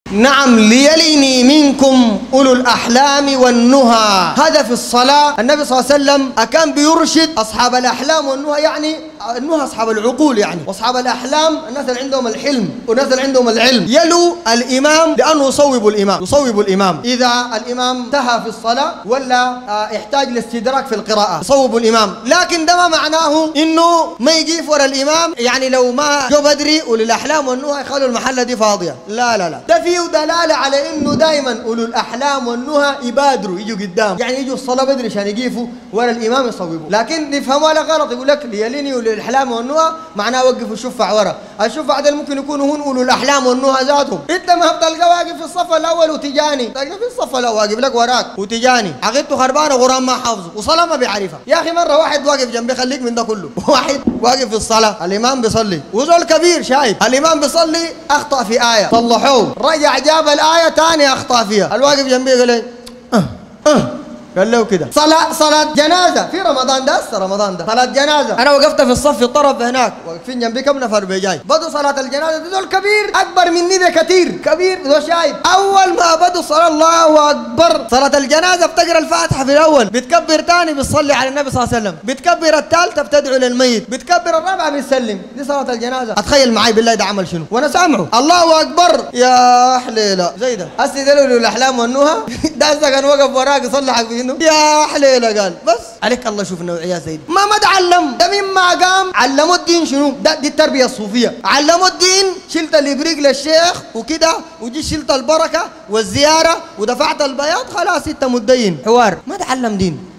نعم ليلني منكم أولو الأحلام والنهى هذا في الصلاة النبي صلى الله عليه وسلم أكان بيرشد أصحاب الأحلام والنهى يعني النهى أصحاب العقول يعني وأصحاب الأحلام الناس اللي عندهم الحلم والناس اللي عندهم العلم يلو الإمام لأنه يصوب الإمام يصوب الإمام إذا الإمام انتهى في الصلاة ولا آه، يحتاج لاستدراك في القراءة يصوب الإمام لكن ده ما معناه إنه ما يجيف ورا الإمام يعني لو ما جو بدري أولي الأحلام والنهى يخلوا المحلة دي فاضية لا لا لا ده فيه دلالة على إنه دائما أولو الأحلام والنهى يبادروا يجوا قدام يعني يجوا الصلاة بدري عشان يجيفوا ورا الإمام يصوبوا لكن نفهمها لا غلط يقول لك ليليني أولي الأحلام والنهى معناه وقفوا الشفع ورا الشفع ده ممكن يكونوا هن أولو الأحلام والنهى ذاتهم أنت ما بتلقى واقف في الصف الأول وتجاني تلقى في الصف الأول واقف لك وراك وتجاني عقيدته خربانة غرام ما حافظه وصلاة ما بيعرفها يا أخي مرة واحد واقف جنبي خليك من ده كله واحد واقف في الصلاة الإمام بيصلي وزول كبير شايف الإمام بيصلي أخطأ في آية صلحوه رجع جاب الآية تاني أخطأ فيها الواقف جنبي قال لي أه أه قال له كده صلاة صلاة جنازة في رمضان ده هسه رمضان ده صلاة جنازة أنا وقفت في الصف في الطرف هناك واقفين جنبي كم نفر بيجاي بدوا صلاة الجنازة دول كبير أكبر مني بكثير كبير ده شايف أول ما بدوا صلاة الله أكبر صلاة الجنازة بتقرا الفاتحة في الأول بتكبر تاني بتصلي على النبي صلى الله عليه وسلم بتكبر الثالثة بتدعو للميت بتكبر الرابعة بتسلم دي صلاة الجنازة أتخيل معي بالله ده عمل شنو وأنا سامعه الله أكبر يا حليلة زي ده هسه ده له الأحلام والنهى ده هسه كان وقف وراك يصلحك في انه يا حليله قال بس عليك الله شوف نوعيات زي دي ما ما تعلم ده مما قام علموا الدين شنو ده دي التربيه الصوفيه علموا الدين شلت الابريق للشيخ وكده وجي شلت البركه والزياره ودفعت البياض خلاص انت متدين حوار ما تعلم دين